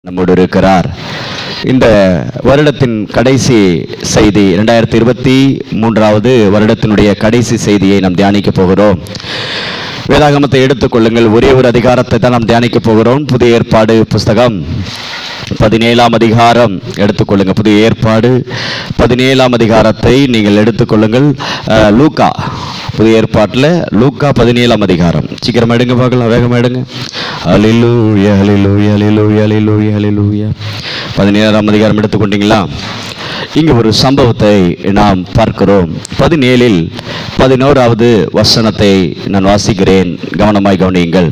நம்மோடு இருக்கிறார் இந்த வருடத்தின் கடைசி செய்தி ரெண்டாயிரத்தி இருபத்தி மூன்றாவது வருடத்தினுடைய கடைசி செய்தியை நாம் தியானிக்க போகிறோம் வேதாகமத்தை எடுத்துக்கொள்ளுங்கள் ஒரே ஒரு அதிகாரத்தை தான் நாம் தியானிக்க போகிறோம் புதிய ஏற்பாடு புஸ்தகம் பதினேழாம் அதிகாரம் எடுத்துக்கொள்ளுங்கள் புதிய ஏற்பாடு பதினேழாம் அதிகாரத்தை நீங்கள் எடுத்துக்கொள்ளுங்கள் அஹ், லூக்கா புதிய ஏற்பாட்டில் லூக்கா பதினேழாம் அதிகாரம் சீக்கிரமா எடுங்க பார்க்கலாம் வேகமா எடுங்க அலிலூயா அலிலூயா அலிலூயா அலிலூயா அலிலூயா பதினேழாம் அதிகாரம் எடுத்துக்கொண்டீங்களா இங்கு ஒரு சம்பவத்தை நாம் பார்க்கிறோம் பதினேழில் பதினோராவது வசனத்தை நான் வாசிக்கிறேன் கவனமாய் கவனியுங்கள்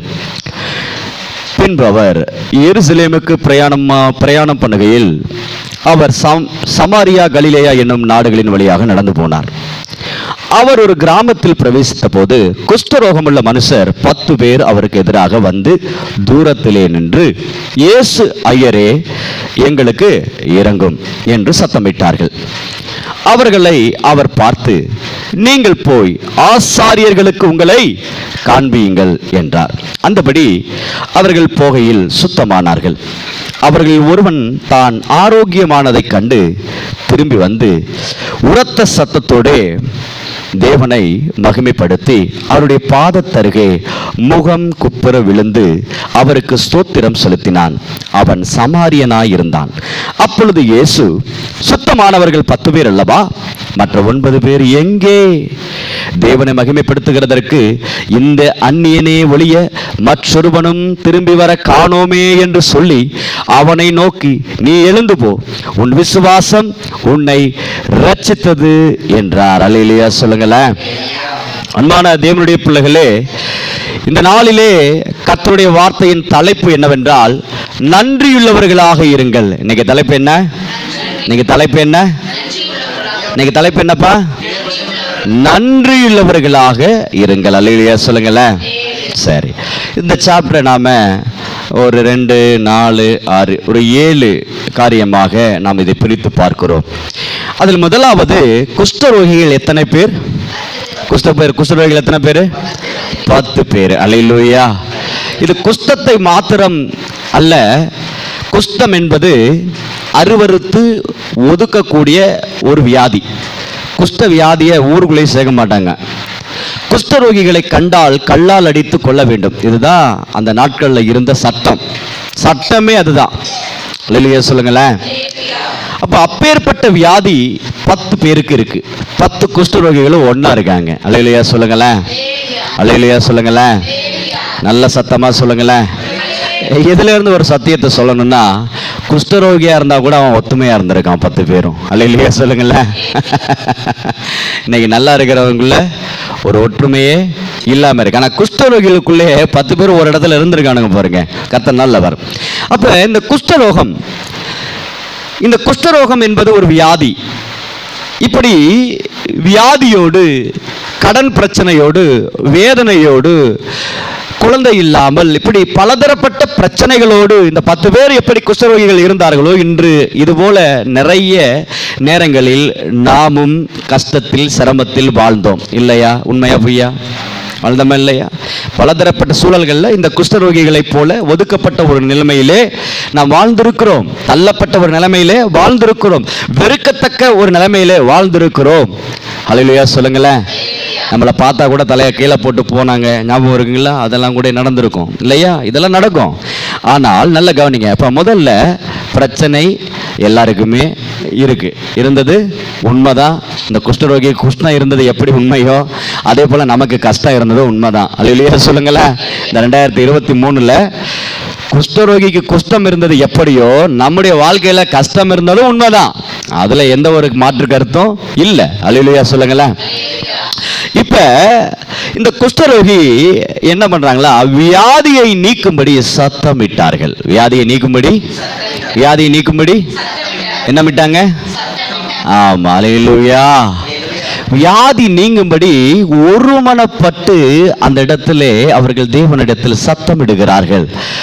பின்பு அவர் எருசலேமுக்கு பிரயாணமா பிரயாணம் பண்ணுகையில் அவர் சம் சமாரியா கலிலேயா என்னும் நாடுகளின் வழியாக நடந்து போனார் அவர் ஒரு கிராமத்தில் பிரவேசித்த போது குஷ்டரோகமுள்ள மனுஷர் பத்து பேர் அவருக்கு எதிராக வந்து தூரத்திலே நின்று இயேசு ஐயரே எங்களுக்கு இறங்கும் என்று சத்தமிட்டார்கள் அவர்களை அவர் பார்த்து நீங்கள் போய் ஆசாரியர்களுக்கு உங்களை காண்பியுங்கள் என்றார் அந்தபடி அவர்கள் போகையில் சுத்தமானார்கள் அவர்கள் ஒருவன் தான் ஆரோக்கியமானதைக் கண்டு திரும்பி வந்து உரத்த சத்தத்தோடே தேவனை மகிமைப்படுத்தி அவருடைய பாதத்தருகே முகம் குப்புற விழுந்து அவருக்கு ஸ்தோத்திரம் செலுத்தினான் அவன் சமாரியனாய் இருந்தான் அப்பொழுது இயேசு சுத்தமானவர்கள் பத்து பேர் அல்லவா மற்ற ஒன்பது பேர் எங்கே தேவனை மகிமைப்படுத்துகிறதற்கு இந்த அந்நியனே ஒழிய மற்றொருவனும் திரும்பி வர காணோமே என்று சொல்லி அவனை நோக்கி நீ எழுந்து போ உன் விசுவாசம் உன்னை ரட்சித்தது என்றார் அல்லையா சொல்லுங்களேன் அன்பான தேவனுடைய பிள்ளைகளே இந்த நாளிலே கர்த்தருடைய வார்த்தையின் தலைப்பு என்னவென்றால் நன்றியுள்ளவர்களாக இருங்கள் இன்னைக்கு தலைப்பு என்ன இன்னைக்கு தலைப்பு என்ன இன்னைக்கு தலைப்பு என்னப்பா நன்றியுள்ளவர்களாக இருங்கள் அல்லையா சொல்லுங்களேன் சரி இந்த சாப்டரை நாம ஒரு ரெண்டு நாலு ஆறு ஒரு ஏழு காரியமாக நாம் இதை பிரித்து பார்க்கிறோம் அதில் முதலாவது குஷ்டரோகிகள் எத்தனை பேர் குஷ்ட பேர் குஷ்டரோகிகள் எத்தனை பேர் பத்து பேர் அல்லையிலூயா இது குஷ்டத்தை மாத்திரம் அல்ல குஷ்டம் என்பது அருவருத்து ஒதுக்கக்கூடிய ஒரு வியாதி குஷ்ட வியாதியை ஊருக்குள்ளே சேர்க்க மாட்டாங்க குஷ்டரோகிகளை கண்டால் கல்லால் அடித்து கொள்ள வேண்டும் இதுதான் அந்த நாட்களில் இருந்த சட்டம் சட்டமே அதுதான் இல்லையா சொல்லுங்களேன் அப்ப அப்பேற்பட்ட வியாதி பத்து பேருக்கு இருக்கு பத்து குஷ்டரோகிகளும் ஒண்ணா இருக்காங்க அலையிலையா சொல்லுங்களேன் அலையிலையா சொல்லுங்களேன் நல்ல சத்தமா சொல்லுங்களேன் எதுல இருந்து ஒரு சத்தியத்தை சொல்லணும்னா குஷ்டரோகியா இருந்தா கூட அவன் ஒத்துமையா இருந்திருக்கான் பத்து பேரும் அலையிலையா சொல்லுங்களேன் இன்னைக்கு நல்லா இருக்கிறவங்கள ஒரு ஒற்றுமையே இல்லாம இருக்கு ஆனா குஷ்டரோகிகளுக்குள்ளே பத்து பேர் ஒரு இடத்துல இருந்திருக்கானுங்க பாருங்க கத்த நல்லவர் அப்ப இந்த குஷ்டரோகம் இந்த குஷ்டரோகம் என்பது ஒரு வியாதி இப்படி வியாதியோடு கடன் பிரச்சனையோடு வேதனையோடு குழந்தை இல்லாமல் இப்படி பலதரப்பட்ட பிரச்சனைகளோடு இந்த பத்து பேர் எப்படி குஷ்டரோகிகள் இருந்தார்களோ இன்று இதுபோல நிறைய நேரங்களில் நாமும் கஷ்டத்தில் சிரமத்தில் வாழ்ந்தோம் இல்லையா உண்மையா பொய்யா வாழ்ந்தோமா இல்லையா பலதரப்பட்ட சூழல்களில் இந்த குஷ்டரோகிகளைப் போல ஒதுக்கப்பட்ட ஒரு நிலைமையிலே நாம் வாழ்ந்திருக்கிறோம் தள்ளப்பட்ட ஒரு நிலைமையிலே வாழ்ந்திருக்கிறோம் வெறுக்கத்தக்க ஒரு நிலைமையிலே வாழ்ந்திருக்கிறோம் ஹalleluya சொல்லுங்களேன் நம்மளை பார்த்தா கூட தலையை கீழே போட்டு போனாங்க ஞாபகம் இருக்குங்களா அதெல்லாம் கூட நடந்திருக்கும் இல்லையா இதெல்லாம் நடக்கும் ஆனால் நல்ல கவனிங்க இப்போ முதல்ல பிரச்சனை எல்லாருக்குமே இருக்கு இருந்தது உண்மைதான் இந்த குஷ்டரோகி குஷ்டம் இருந்தது எப்படி உண்மையோ அதே போல நமக்கு கஷ்டம் இருந்தது உண்மைதான் அல்லையா சொல்லுங்களேன் இந்த ரெண்டாயிரத்தி இருபத்தி மூணுல குஷ்டரோகிக்கு குஷ்டம் இருந்தது எப்படியோ நம்முடைய வாழ்க்கையில கஷ்டம் இருந்ததும் உண்மைதான் அதுல எந்த ஒரு மாற்று கருத்தும் இல்லை அல்லையா சொல்லுங்களேன் இப்ப இந்த குஷ்டரோகி என்ன பண்றாங்களா வியாதியை நீக்கும்படி சத்தமிட்டார்கள் வியாதியை நீக்கும்படி வியாதியை நீக்கும்படி என்ன மிட்டாங்க ஆமா அலையிலுயா வியாதி நீங்கும்படி ஒருமனப்பட்டு அந்த இடத்திலே அவர்கள் தேவனிடத்தில் சத்தமிடுகிறார்கள்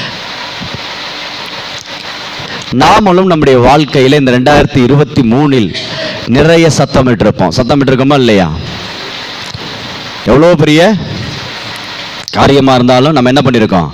நாமளும் நம்முடைய வாழ்க்கையில இந்த ரெண்டாயிரத்தி இருபத்தி மூணில் நிறைய சத்தமிட்டிருப்போம் சத்தமிட்டிருக்கோமா இல்லையா எவ்வளோ பெரிய காரியமாக இருந்தாலும் நம்ம என்ன பண்ணியிருக்கோம்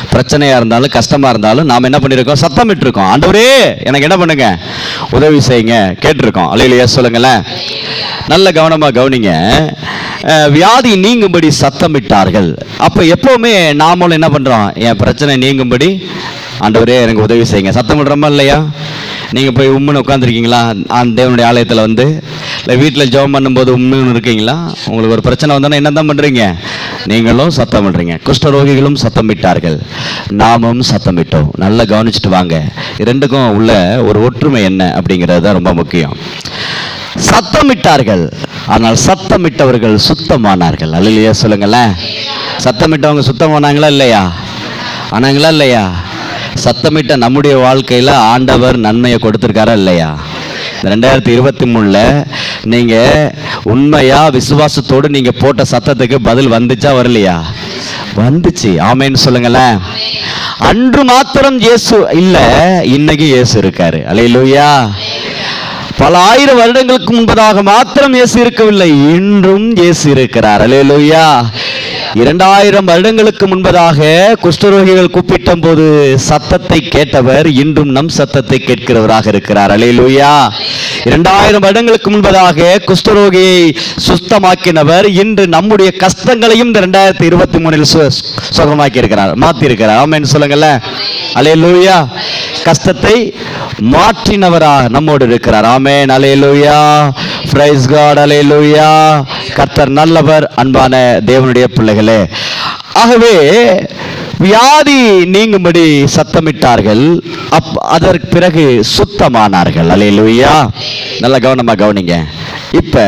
பிரச்சனையா இருந்தாலும் கஷ்டமா இருந்தாலும் நாம் என்ன பண்ணியிருக்கோம் சத்தமிட்டு இருக்கோம் ஆண்டவரே எனக்கு என்ன பண்ணுங்க உதவி செய்யுங்க கேட்டிருக்கோம் அலையிலையா சொல்லுங்களேன் நல்ல கவனமா கவனிங்க அஹ், வியாதி நீங்கும்படி சத்தமிட்டார்கள் அப்ப எப்பவுமே நாமளும் என்ன பண்றோம் என் பிரச்சனை நீங்கும்படி ஆண்டவரே எனக்கு உதவி செய்யுங்க சத்தம் விடுறோமா இல்லையா நீங்கள் போய் உம்முன்னு உட்காந்துருக்கீங்களா அந்த தேவனுடைய ஆலயத்தில் வந்து இல்லை வீட்டில் ஜெபம் பண்ணும்போது உண்மைன்னு இருக்கீங்களா உங்களுக்கு ஒரு பிரச்சனை வந்தோன்னா என்ன தான் பண்ணுறீங்க நீங்களும் சத்தம் பண்ணுறீங்க குஷ்டரோகிகளும் சத்தமிட்டார்கள் நாமும் சத்தமிட்டோம் நல்லா கவனிச்சுட்டு வாங்க இரண்டுக்கும் உள்ள ஒரு ஒற்றுமை என்ன அப்படிங்கிறது தான் ரொம்ப முக்கியம் சத்தமிட்டார்கள் ஆனால் சத்தமிட்டவர்கள் சுத்தமானார்கள் அல்லையா சொல்லுங்களேன் சத்தமிட்டவங்க சுத்தமானாங்களா இல்லையா ஆனாங்களா இல்லையா சத்தமிட்ட நம்முடைய வாழ்க்கையில் ஆண்டவர் நன்மையை கொடுத்துருக்காரா இல்லையா இந்த ரெண்டாயிரத்தி இருபத்தி மூணில் நீங்கள் உண்மையாக விசுவாசத்தோடு நீங்கள் போட்ட சத்தத்துக்கு பதில் வந்துச்சா வரலையா வந்துச்சு ஆமேன்னு சொல்லுங்களேன் அன்று மாத்திரம் இயேசு இல்லை இன்னைக்கு இயேசு இருக்காரு அலையிலூயா பல ஆயிரம் வருடங்களுக்கு முன்பதாக மாத்திரம் இயேசு இருக்கவில்லை இன்றும் இயேசு இருக்கிறார் அலேலூயா இரண்டாயிரம் வருடங்களுக்கு முன்பதாக குஷ்டரோகிகள் கூப்பிட்ட போது சத்தத்தை கேட்டவர் இன்றும் நம் சத்தத்தை கேட்கிறவராக இருக்கிறார் அலேலூயா இரண்டாயிரம் வருடங்களுக்கு முன்பதாக குஷ்டரோகியை சுத்தமாக்கினவர் இன்று நம்முடைய கஷ்டங்களையும் இந்த ரெண்டாயிரத்தி இருபத்தி மூணில் சுகமாக்கி இருக்கிறார் மாத்தி இருக்கிறார் ஆமென்னு சொல்லுங்களேன் அலேலூயா கஷ்டத்தை மாற்றினவராக நம்மோடு இருக்கிறார் ஆமென் அலேலூயா பிரைஸ் காட் அலேலூயா கர்த்தர் நல்லவர் அன்பான தேவனுடைய பிள்ளைகளே ஆகவே வியாதி நீங்கும்படி சத்தமிட்டார்கள் அப் அதற்கு பிறகு சுத்தமானார்கள் அலேலூயா நல்ல கவனமா கவனிங்க இப்ப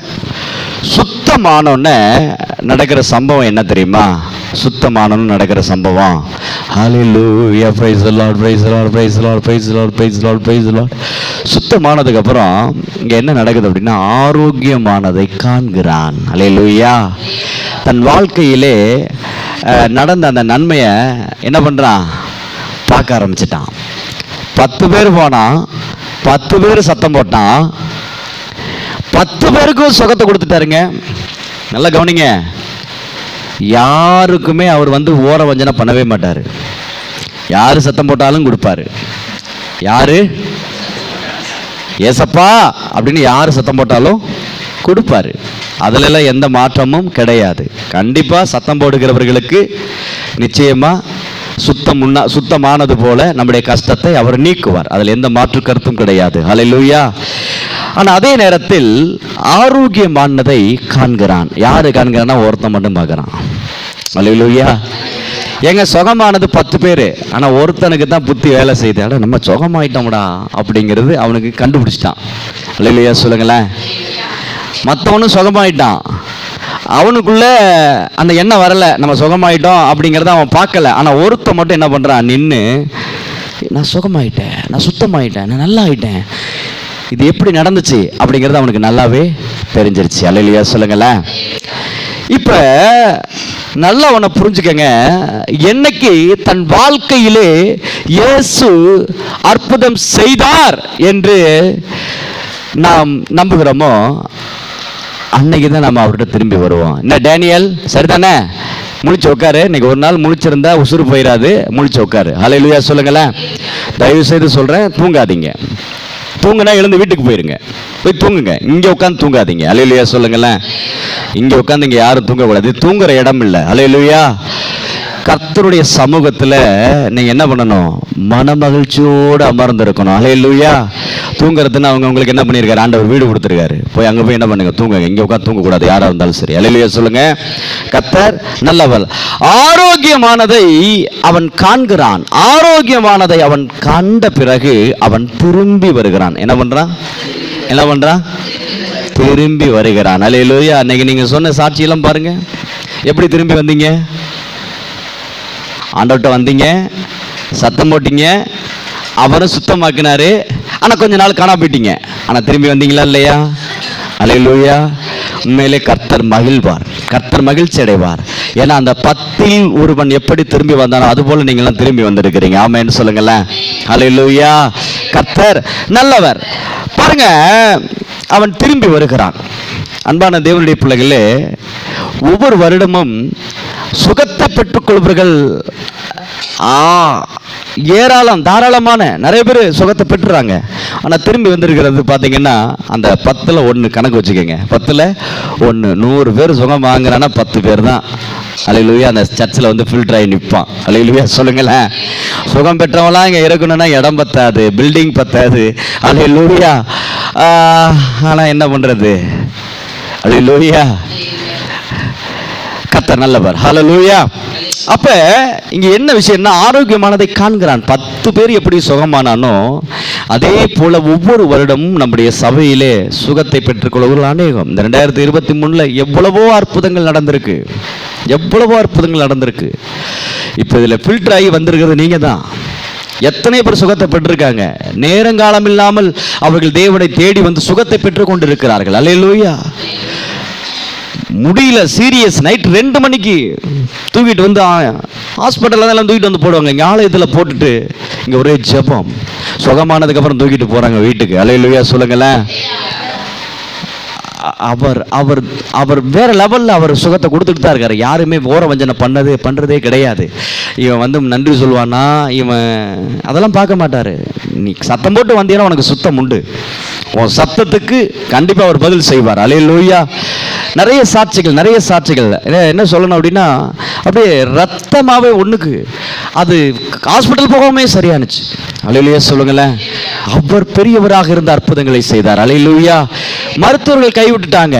சுத்தமானோன்னு நடக்கிற சம்பவம் என்ன தெரியுமா சுத்தமானோன்னு நடக்கிற சம்பவம் ஹalleluya praise the lord praise the lord praise the lord praise the lord praise the lord praise the lord சுத்தமானதுக்கு அப்புறம் இங்க என்ன நடக்குது அப்படின்னா ஆரோக்கியமானதை காண்கிறான் ஹalleluya தன் வாழ்க்கையிலே அஹ், நடந்த அந்த நன்மையை என்ன பண்றான் பார்க்க ஆரம்பிச்சிட்டான் பத்து பேர் போனான் பத்து பேர் சத்தம் போட்டான் பத்து பேருக்கும் சுகத்தை கொடுத்துட்டாருங்க நல்லா கவனிங்க யாருக்குமே அவர் வந்து ஓர வஞ்சனை பண்ணவே மாட்டார் யாரு சத்தம் போட்டாலும் கொடுப்பாரு யாரு ஏசப்பா அப்படின்னு யார் சத்தம் போட்டாலும் கொடுப்பாரு அதுல எல்லாம் எந்த மாற்றமும் கிடையாது கண்டிப்பா சத்தம் போடுகிறவர்களுக்கு நிச்சயமா சுத்தம் முன்னா சுத்தமானது போல நம்முடைய கஷ்டத்தை அவர் நீக்குவார் அதில் எந்த மாற்று கருத்தும் கிடையாது ஹalleluya ஆனா அதே நேரத்தில் ஆரோக்கியமானதை காண்கிறான் யாரு காண்கிறான்னா ஒருத்தன் மட்டும் பார்க்கறான் ஹalleluya எங்க சுகமானது பத்து பேர் ஆனா ஒருத்தனுக்கு தான் புத்தி வேலை செய்யுது அட நம்ம சுகமாயிட்டோம்டா அப்படிங்கிறது அவனுக்கு கண்டுபிடிச்சிட்டான் அல்லையா சொல்லுங்களேன் மற்றவனும் சுகமாயிட்டான் அவனுக்குள்ள அந்த எண்ணம் வரல நம்ம சுகமாயிட்டோம் அப்படிங்கிறத அவன் பார்க்கல ஆனா ஒருத்தன் மட்டும் என்ன பண்றான் நின்று நான் சுகமாயிட்டேன் நான் சுத்தமாயிட்டேன் நான் நல்லா ஆயிட்டேன் இது எப்படி நடந்துச்சு அப்படிங்கிறது அவனுக்கு நல்லாவே தெரிஞ்சிருச்சு அல்லையா சொல்லுங்களேன் இப்ப நல்லா உன்னை புரிஞ்சுக்கங்க என்னைக்கு தன் வாழ்க்கையிலே இயேசு அற்புதம் செய்தார் என்று நாம் நம்புகிறோமோ அன்னைக்கு தான் நம்ம அவர்கிட்ட திரும்பி வருவோம் என்ன டேனியல் சரிதானே முழிச்சு உட்காரு இன்னைக்கு ஒரு நாள் முழிச்சிருந்தா உசுறு போயிடாது முழிச்சு உட்காரு ஹalleluya சொல்லுங்களேன் தயவு செய்து சொல்றேன் தூங்காதீங்க தூங்குனா எழுந்து வீட்டுக்கு போயிருங்க போய் தூங்குங்க இங்க உட்காந்து தூங்காதீங்க ஹalleluya சொல்லுங்களேன் இங்க உட்காந்து இங்க யாரும் தூங்கக்கூடாது இது தூங்குற இடம் இல்லை ஹalleluya கர்த்தருடைய சமூகத்துல நீங்க என்ன பண்ணணும் மனமகிழ்ச்சியோடு அமர்ந்து இருக்கணும் ஹalleluya தூங்குறதுன்னு அவங்க உங்களுக்கு என்ன பண்ணியிருக்காரு ஆண்டவர் வீடு கொடுத்துருக்காரு போய் அங்க போய் என்ன பண்ணுங்க தூங்குங்க இங்க உட்காந்து தூங்கக்கூடாது யாரா இருந்தாலும் சரி ஹalleluya சொல்லுங்க கர்த்தர் நல்லவர் ஆரோக்கியமானதை அவன் காண்கிறான் ஆரோக்கியமானதை அவன் கண்ட பிறகு அவன் திரும்பி வருகிறான் என்ன பண்றான் என்ன பண்றான் திரும்பி வருகிறான் அல்லேலூயா அன்னைக்கு நீங்க சொன்ன சாட்சியெல்லாம் பாருங்க எப்படி திரும்பி வந்தீங்க ஆண்டவர்கிட்ட வந்தீங்க சத்தம் போட்டீங்க அவரும் சுத்தமாக்கினாரு ஆனா கொஞ்ச நாள் காணா போயிட்டீங்க ஆனா திரும்பி வந்தீங்களா இல்லையா அல்லேலூயா உண்மையிலே கர்த்தர் மகிழ்வார் கர்த்தர் மகிழ்ச்சி அடைவார் ஏன்னா அந்த பத்தில் ஒருவன் எப்படி திரும்பி வந்தானோ அது போல நீங்களாம் திரும்பி வந்திருக்கிறீங்க ஆமேன்னு சொல்லுங்களேன் அல்லேலூயா கர்த்தர் நல்லவர் பாருங்க அவன் திரும்பி வருகிறான் அன்பான தேவனுடைய பிள்ளைகளே ஒவ்வொரு வருடமும் சுகத்தை பெற்றுக்கொள்வர்கள் ஆ ஏராளம் தாராளமான நிறைய பேர் சுகத்தை பெற்றுறாங்க ஆனால் திரும்பி வந்திருக்கிறது பார்த்தீங்கன்னா அந்த பத்தில் ஒன்று கணக்கு வச்சுக்கோங்க பத்தில் ஒன்று நூறு பேர் சுகம் வாங்குறான்னா பத்து பேர் தான் அலையிலுயா அந்த சர்ச்சில் வந்து ஃபில்டர் ஆகி நிற்பான் அலையிலுயா சொல்லுங்களேன் சுகம் பெற்றவங்களாம் இங்கே இருக்கணும்னா இடம் பத்தாது பில்டிங் பத்தாது அலையிலுயா ஆனால் என்ன பண்ணுறது அலையிலுயா கத்தர் நல்லவர் ஹalleluya அப்ப இங்க என்ன விஷயம்னா ஆரோக்கியமானதை காண்கிறான் பத்து பேர் எப்படி சுகமானானோ அதே போல ஒவ்வொரு வருடமும் நம்முடைய சபையிலே சுகத்தை பெற்றுக்கொள்வர்கள் அநேகம் இந்த ரெண்டாயிரத்தி இருபத்தி மூணுல எவ்வளவோ அற்புதங்கள் நடந்திருக்கு எவ்வளவோ அற்புதங்கள் நடந்திருக்கு இப்போ இதுல ஃபில்டர் ஆகி வந்திருக்கிறது நீங்க தான் எத்தனை பேர் சுகத்தை பெற்றிருக்காங்க நேரங்காலம் இல்லாமல் அவர்கள் தேவனை தேடி வந்து சுகத்தை பெற்றுக் கொண்டிருக்கிறார்கள் அல்லேலூயா முடியல சீரியஸ் நைட் ரெண்டு மணிக்கு தூக்கிட்டு வந்து ஹாஸ்பிட்டலில் தான் எல்லாம் தூக்கிட்டு வந்து போடுவாங்க இங்கே ஆலயத்தில் போட்டுட்டு இங்கே ஒரே ஜெபம் சுகமானதுக்கப்புறம் தூக்கிட்டு போகிறாங்க வீட்டுக்கு அலையிலுயா சொல்லுங்களேன் அ- அவர் அவர் அவர் வேற லெவலில் அவர் சுகத்தை கொடுத்துட்டு தான் இருக்காரு யாருமே ஓர வஞ்சனை பண்ணது பண்ணுறதே கிடையாது இவன் வந்து நன்றி சொல்லுவானா இவன் அதெல்லாம் பார்க்க மாட்டாரு நீ சத்தம் போட்டு வந்தீங்கன்னா உனக்கு சுத்தம் உண்டு உன் சத்தத்துக்கு கண்டிப்பாக அவர் பதில் செய்வார் அலே லூயா நிறைய சாட்சிகள் நிறைய சாட்சிகள் என்ன- என்ன சொல்லணும் அப்படின்னா அப்படியே ரத்தமாவே ஒண்ணுக்கு அது ஹாஸ்பிட்டல் போகாமே சரியானுச்சு அலையிலேயே சொல்லுங்களேன் அவர் பெரியவராக இருந்த அற்புதங்களை செய்தார் அலையிலூயா மருத்துவர்கள் கைவிட்டுட்டாங்க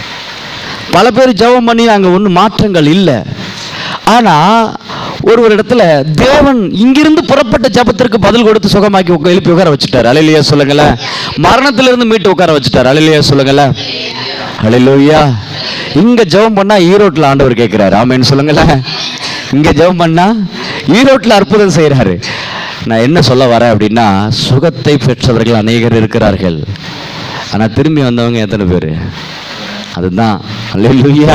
பல பேர் ஜெபம் பண்ணி அங்கே ஒன்றும் மாற்றங்கள் இல்லை ஆனால் ஒரு ஒரு இடத்துல தேவன் இங்கிருந்து புறப்பட்ட ஜெபத்திற்கு பதில் கொடுத்து சுகமாக்கி உக்க- எழுப்பி உட்கார வச்சுட்டார் அலையிலேயே சொல்லுங்களேன் மரணத்திலிருந்து மீட்டு உட்கார வச்சுட்டார் அலையிலேயே சொல்லுங்களேன் அலையிலூயா இங்க ஜெபம் பண்ணா ஈரோட்டில் ஆண்டவர் கேட்கிறாரு ஆமேன்னு சொல்லுங்களேன் இங்க ஜெபம் பண்ணா ஈரோட்டில் அற்புதம் செய்றாரு நான் என்ன சொல்ல வரேன் அப்படின்னா சுகத்தை பெற்றவர்கள் அநேகர் இருக்கிறார்கள் ஆனா திரும்பி வந்தவங்க எத்தனை பேர் அதுதான் அல்லேலூயா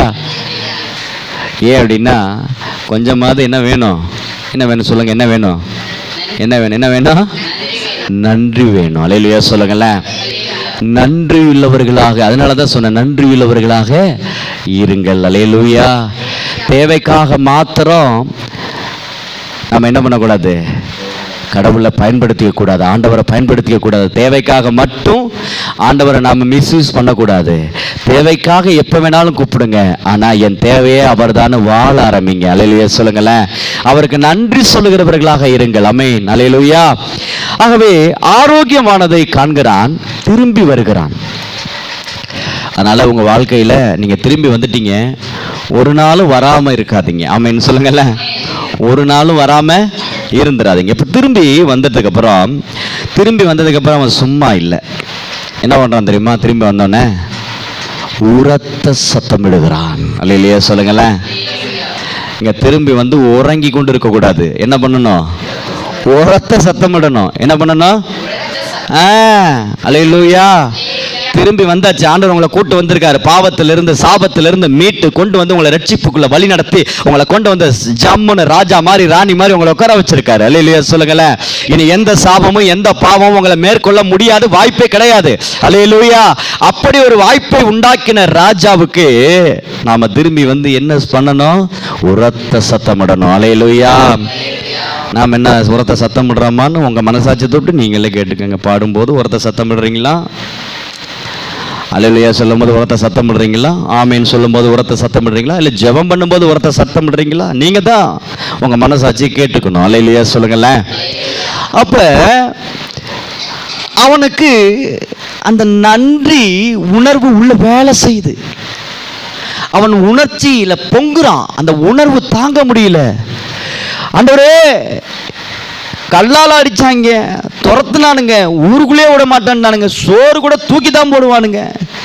ஏன் அப்படின்னா கொஞ்சமாவது என்ன வேணும் என்ன வேணும் சொல்லுங்க என்ன வேணும் என்ன வேணும் என்ன வேணும் நன்றி வேணும் அலையிலுயா சொல்லுங்களேன் நன்றி உள்ளவர்களாக அதனால தான் சொன்னேன் நன்றி உள்ளவர்களாக இருங்கள் அலையிலுயா தேவைக்காக மாத்திரம் நம்ம என்ன பண்ணக்கூடாது கடவுளை பயன்படுத்திக்க கூடாது ஆண்டவரை பயன்படுத்திக்க கூடாது தேவைக்காக மட்டும் ஆண்டவரை நாம மிஸ்யூஸ் பண்ணக்கூடாது தேவைக்காக எப்போ வேணாலும் கூப்பிடுங்க ஆனா என் தேவையே அவர் வாழ ஆரம்பிங்க அலையிலுயா சொல்லுங்களேன் அவருக்கு நன்றி சொல்லுகிறவர்களாக இருங்கள் அமேன் அலையிலுயா ஆகவே ஆரோக்கியமானதை காண்கிறான் திரும்பி வருகிறான் அதனால உங்க வாழ்க்கையில நீங்க திரும்பி வந்துட்டீங்க ஒரு நாளும் வராம இருக்காதீங்க ஆமைன்னு சொல்லுங்களேன் ஒரு நாளும் வராம இருந்துடாதீங்க இப்ப திரும்பி வந்ததுக்கு அப்புறம் திரும்பி வந்ததுக்கு அப்புறம் அவன் சும்மா இல்லை என்ன பண்றான் தெரியுமா திரும்பி வந்தோடனே உரத்த சத்தமிடுகிறான் அல்லையா சொல்லுங்களேன் இங்க திரும்பி வந்து உறங்கி கொண்டு இருக்க கூடாது என்ன பண்ணணும் உரத்த சத்தமிடணும் என்ன பண்ணணும் ஆ அலையிலூயா திரும்பி வந்தாச்சு ஆண்டவர் உங்களை கூட்டு வந்திருக்காரு பாவத்திலிருந்து சாபத்திலிருந்து மீட்டு கொண்டு வந்து உங்களை ரட்சிப்புக்குள்ள வழி நடத்தி உங்களை கொண்டு வந்து ஜம்முன்னு ராஜா மாதிரி ராணி மாதிரி உங்களை உட்கார வச்சிருக்காரு அலையிலூயா சொல்லுங்களேன் இனி எந்த சாபமும் எந்த பாவமும் உங்களை மேற்கொள்ள முடியாது வாய்ப்பே கிடையாது அலையிலூயா அப்படி ஒரு வாய்ப்பை உண்டாக்கின ராஜாவுக்கு நாம திரும்பி வந்து என்ன பண்ணணும் உரத்த சத்தமிடணும் அலையிலூயா நாம் என்ன உரத்த சத்தம் விடுறோமான்னு உங்க மனசாட்சி தொட்டு நீங்களே கேட்டுக்கோங்க பாடும்போது உரத்த சத்தம் விடுறீங்களா அலையிலையா சொல்லும்போது உரத்த சத்தம் விடுறீங்களா ஆமேன்னு சொல்லும்போது உரத்த சத்தம் விடுறீங்களா இல்லை ஜெபம் பண்ணும்போது உரத்த சத்தம் விடுறீங்களா நீங்க தான் உங்க மனசாட்சி கேட்டுக்கணும் அலையிலையா சொல்லுங்களேன் அப்ப அவனுக்கு அந்த நன்றி உணர்வு உள்ள வேலை செய்யுது அவன் உணர்ச்சியில பொங்குறான் அந்த உணர்வு தாங்க முடியல ஆண்டவரே கல்லால் அடிச்சாங்க துரத்துனானுங்க ஊருக்குள்ளே விட மாட்டேன்னானுங்க சோறு கூட தூக்கி தான் போடுவானுங்க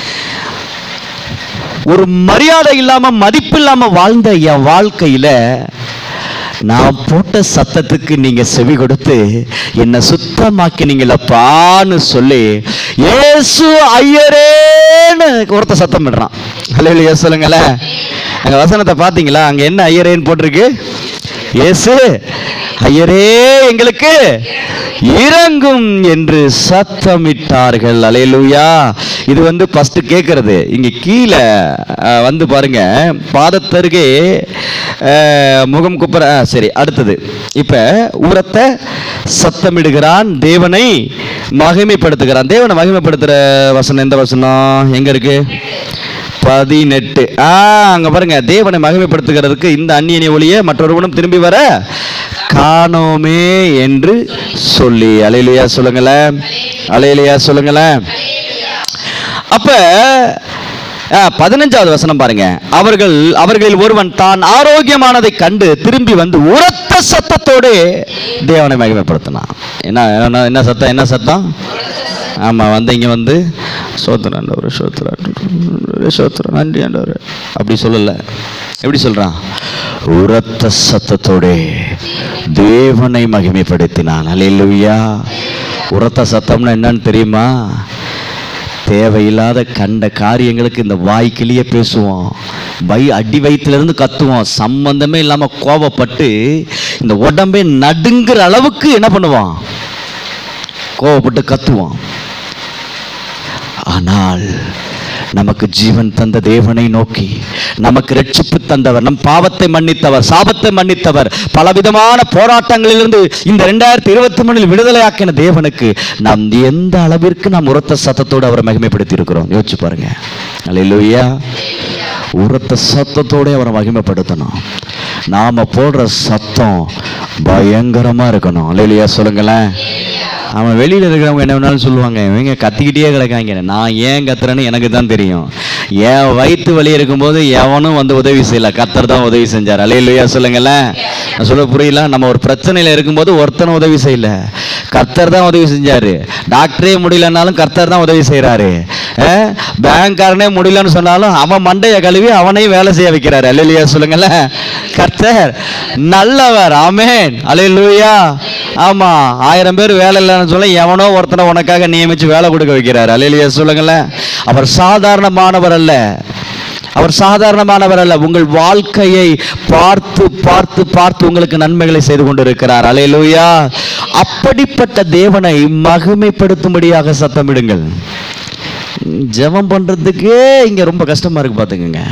ஒரு மரியாதை இல்லாம மதிப்பு இல்லாம வாழ்ந்த என் வாழ்க்கையில நான் போட்ட சத்தத்துக்கு நீங்க செவி கொடுத்து என்னை சுத்தமாக்கினீங்களப்பான்னு சொல்லி ஏசு ஐயரேன்னு ஒருத்த சத்தம் விடுறான் அல்லையா சொல்லுங்களேன் அங்க வசனத்தை பாத்தீங்களா அங்க என்ன ஐயரேன்னு போட்டிருக்கு ஏசு ஐயரே எங்களுக்கு இறங்கும் என்று சத்தமிட்டார்கள் அலையலூயா இது வந்து ஃபர்ஸ்ட் கேட்கறது இங்க கீழே அஹ், வந்து பாருங்க பாதத்தருகே அஹ், முகம் குப்புற அஹ், சரி அடுத்தது இப்ப உரத்த சத்தமிடுகிறான் தேவனை மகிமைப்படுத்துகிறான் தேவனை மகிமைப்படுத்துற வசனம் எந்த வசனம் எங்க இருக்கு பதினெட்டு ஆ அங்க பாருங்க தேவனை மகிமைப்படுத்துகிறதுக்கு இந்த அந்நியனை ஒளிய மற்றொருவனும் திரும்பி வர காணோமே என்று சொல்லி அலையிலையா சொல்லுங்களேன் அலையிலையா சொல்லுங்களேன் அப்ப ஆ, பதினஞ்சாவது வசனம் பாருங்க அவர்கள் அவர்களில் ஒருவன் தான் ஆரோக்கியமானதை கண்டு திரும்பி வந்து உரத்த சத்தத்தோடு தேவனை மகிமைப்படுத்தினான் என்ன என்ன- என்ன சத்தம் என்ன சத்தம் ஆமா வந்து இங்க வந்து சோத்திரம் ஆண்டவர் சோத்திரம் ஆண்டவரே, சோத்திரம் நன்றி ஆண்டவர் அப்படி சொல்லல எப்படி சொல்றான் உரத்த சத்தத்தோடு தேவனை மகிமைப்படுத்தினான் அல்லேலூயா உரத்த சத்தம்னா என்னன்னு தெரியுமா தேவையில்லாத கண்ட காரியங்களுக்கு இந்த வாய்க்கிலேயே பேசுவோம் வை அடி வயிற்றுலேருந்து கத்துவோம் சம்பந்தமே இல்லாமல் கோபப்பட்டு இந்த உடம்பே நடுங்குற அளவுக்கு என்ன பண்ணுவான் கோபப்பட்டு கத்துவான் ஆனால் நமக்கு ஜீவன் தந்த தேவனை நோக்கி நமக்கு ரட்சிப்பு தந்தவர் நம் பாவத்தை மன்னித்தவர் சாபத்தை மன்னித்தவர் பலவிதமான போராட்டங்களிலிருந்து இந்த ரெண்டாயிரத்தி இருபத்தி மூணில் விடுதலையாக்கின தேவனுக்கு நாம் எந்த அளவிற்கு நாம் உரத்த சத்தத்தோடு அவரை மகிமைப்படுத்தி இருக்கிறோம் யோசிச்சு பாருங்க அல்லேலூயா உரத்த சத்தத்தோட அவரை மகிமைப்படுத்தணும் நாம போடுற சத்தம் பயங்கரமா இருக்கணும் அல்லேலூயா சொல்லுங்களேன் அவன் வெளியில இருக்கிறவங்க என்ன வேணாலும் சொல்லுவாங்க இவங்க கத்திக்கிட்டே கிடக்காங்க நான் ஏன் கத்துறேன்னு எனக்கு தான் தெரியும் என் வயிற்று வலி இருக்கும்போது எவனும் வந்து உதவி செய்யல கத்தர் தான் உதவி செஞ்சார் அலையிலையா சொல்லுங்களேன் நான் சொல்ல புரியல நம்ம ஒரு பிரச்சனையில இருக்கும்போது ஒருத்தனும் உதவி செய்யல கர்த்தர் தான் உதவி செஞ்சாரு டாக்டரே முடியலனாலும் கர்த்தர் தான் உதவி செய்யறாரு பேங்க்காரனே முடியலன்னு சொன்னாலும் அவன் மண்டைய கழுவி அவனையும் வேலை செய்ய வைக்கிறாரு அல்லையா சொல்லுங்களேன் கர்த்தர் நல்லவர் ஆமென் அல்லேலூயா ஆமா ஆயிரம் பேர் வேலை இல்லைன்னு சொல்ல எவனோ ஒருத்தனை உனக்காக நியமிச்சு வேலை கொடுக்க வைக்கிறார் அல்லையா சொல்லுங்களேன் அவர் சாதாரணமானவர் அல்ல அவர் சாதாரணமானவர் அல்ல உங்கள் வாழ்க்கையை பார்த்து பார்த்து பார்த்து உங்களுக்கு நன்மைகளை செய்து கொண்டிருக்கிறார் அலையலூயா அப்படிப்பட்ட தேவனை மகிமைப்படுத்தும்படியாக சத்தமிடுங்கள் ஜெபம் பண்றதுக்கே இங்க ரொம்ப கஷ்டமா இருக்கு பாத்துக்கோங்க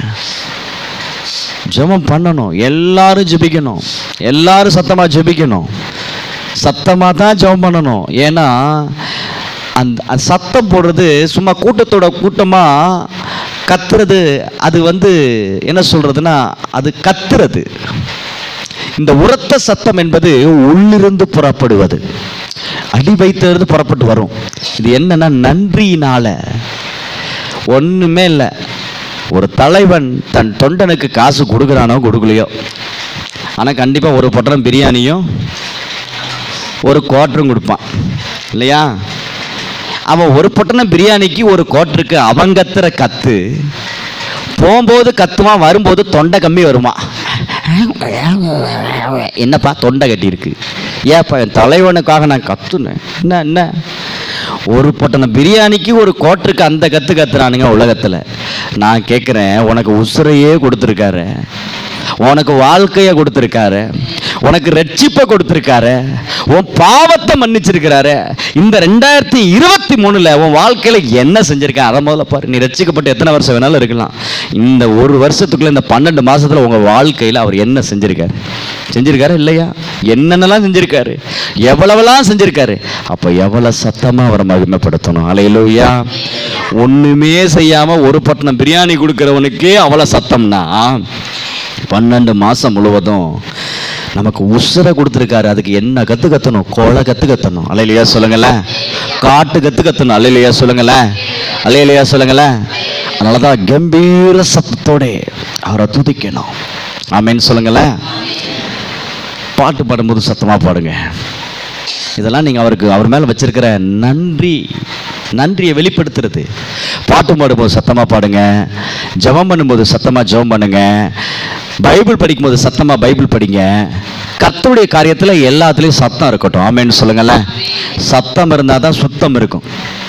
ஜெபம் பண்ணணும் எல்லாரும் ஜெபிக்கணும் எல்லாரும் சத்தமா ஜெபிக்கணும் சத்தமா தான் ஜெபம் பண்ணணும் ஏன்னா அந்த அந்த சத்தம் போடுறது சும்மா கூட்டத்தோட கூட்டமா கத்துறது அது வந்து என்ன சொல்றதுன்னா அது கத்துறது இந்த உரத்த சத்தம் என்பது உள்ளிருந்து புறப்படுவது அடி வைத்திலிருந்து புறப்பட்டு வரும் இது என்னன்னா நன்றியினால ஒண்ணுமே இல்லை ஒரு தலைவன் தன் தொண்டனுக்கு காசு கொடுக்குறானோ கொடுக்கலையோ ஆனால் கண்டிப்பாக ஒரு பொட்டலம் பிரியாணியும் ஒரு குவாட்டரும் கொடுப்பான் இல்லையா அவன் ஒரு பொட்டணம் பிரியாணிக்கு ஒரு குவாட்டருக்கு அவன் கத்துற கத்து போகும்போது கத்துவான் வரும்போது தொண்டை கம்மி வருமா என்னப்பா தொண்டை கட்டியிருக்கு ஏப்பா என் தலைவனுக்காக நான் கத்துனேன் என்ன என்ன ஒரு பொட்டணம் பிரியாணிக்கு ஒரு கோட்டருக்கு அந்த கத்து கத்துறானுங்க உலகத்தில் நான் கேட்குறேன் உனக்கு உசுரையே கொடுத்துருக்காரு உனக்கு வாழ்க்கையை கொடுத்துருக்காரு உனக்கு ரட்சிப்பை கொடுத்துருக்காரு உன் பாவத்தை மன்னிச்சிருக்கிறாரு இந்த ரெண்டாயிரத்தி இருபத்தி மூணுல உன் வாழ்க்கையில என்ன செஞ்சிருக்கேன் அதை முதல்ல பாரு நீ ரட்சிக்கப்பட்டு எத்தனை வருஷம் வேணாலும் இருக்கலாம் இந்த ஒரு வருஷத்துக்குள்ள இந்த பன்னெண்டு மாசத்துல உங்க வாழ்க்கையில அவர் என்ன செஞ்சிருக்காரு செஞ்சிருக்காரு இல்லையா என்னென்னலாம் செஞ்சிருக்காரு எவ்வளவெல்லாம் செஞ்சிருக்காரு அப்ப எவ்வளவு சத்தமா அவரை மகிமைப்படுத்தணும் அலையிலோயா ஒண்ணுமே செய்யாம ஒரு பட்டணம் பிரியாணி கொடுக்கிறவனுக்கே அவ்வளவு சத்தம்னா பன்னெண்டு மாசம் முழுவதும் நமக்கு உசுரை கொடுத்துருக்காரு அதுக்கு என்ன கத்து கத்தணும் கொலை கத்து கத்தணும் அலையிலையா சொல்லுங்களேன் காட்டு கத்து கத்தணும் அலையிலையா சொல்லுங்களேன் அலையிலையா சொல்லுங்களேன் அதனால தான் கம்பீர சத்தத்தோட அவரை துதிக்கணும் ஆமேன்னு சொல்லுங்களேன் பாட்டு பாடும்போது சத்தமா பாடுங்க இதெல்லாம் நீங்க அவருக்கு அவர் மேல வச்சிருக்கிற நன்றி நன்றியை வெளிப்படுத்துறது பாட்டு பாடும்போது சத்தமா பாடுங்க ஜெபம் பண்ணும்போது சத்தமா ஜெபம் பண்ணுங்க பைபிள் படிக்கும்போது சத்தமா பைபிள் படிங்க கர்த்தருடைய காரியத்துல எல்லாத்துலயும் சத்தம் இருக்கட்டும் ஆமேன்னு சொல்லுங்களேன் சத்தம் இருந்தால் தான் சுத்தம் இருக்கும்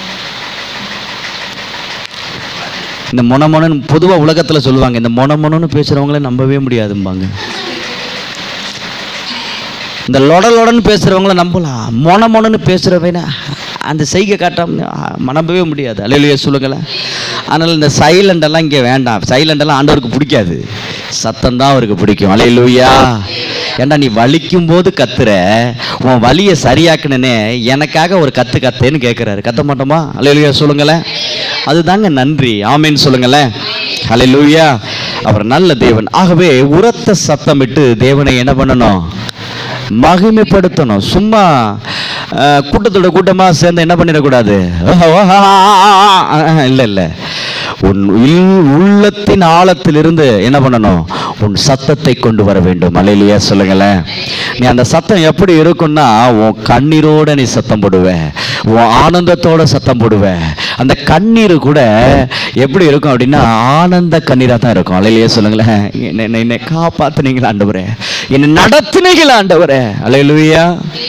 இந்த மொனமொனன்னு பொதுவாக உலகத்தில் சொல்லுவாங்க இந்த மொனமொனன்னு பேசுகிறவங்களே நம்பவே முடியாதும்பாங்க இந்த லொட லொடன்னு பேசுகிறவங்கள நம்பலாம் மொன மொனன்னு பேசுகிறவனா அந்த செய்கை காட்டாம நம்பவே முடியாது அலையிலேயே சொல்லுங்களேன் அதனால் இந்த சைலண்ட் எல்லாம் இங்கே வேண்டாம் சைலண்ட் எல்லாம் ஆண்டவருக்கு பிடிக்காது சத்தம் தான் அவருக்கு பிடிக்கும் அலையிலூயா ஏண்டா நீ வலிக்கும் போது கத்துற உன் வலியை சரியாக்கணுனே எனக்காக ஒரு கத்து கத்தேன்னு கேட்குறாரு கத்த மாட்டோமா அலையிலூயா சொல்லுங்களேன் அதுதாங்க நன்றி ஆமேன்னு சொல்லுங்களேன் ஹalleluya அவர் நல்ல தேவன் ஆகவே உரத்த சத்தமிட்டு தேவனை என்ன பண்ணணும் மகிமைப்படுத்தணும் சும்மா அஹ், கூட்டத்தோட கூட்டமாக சேர்ந்து என்ன பண்ணிடக்கூடாது இல்லை இல்லை உன் இல்- உள்ளத்தின் ஆழத்திலிருந்து என்ன பண்ணணும் உன் சத்தத்தை கொண்டு வர வேண்டும் அலையிலேயே சொல்லுங்களேன் நீ அந்த சத்தம் எப்படி இருக்கும்னா உன் கண்ணீரோட நீ சத்தம் போடுவ உன் ஆனந்தத்தோட சத்தம் போடுவ அந்த கண்ணீர் கூட எப்படி இருக்கும் அப்படின்னா ஆனந்த கண்ணீராக தான் இருக்கும் அலையிலேயே சொல்லுங்களேன் என்னை என்னை- என்னை காப்பாத்துனீங்களா ஆண்டவரே என்னை நடத்துனீங்களா ஆண்டவரே அலையிலுயா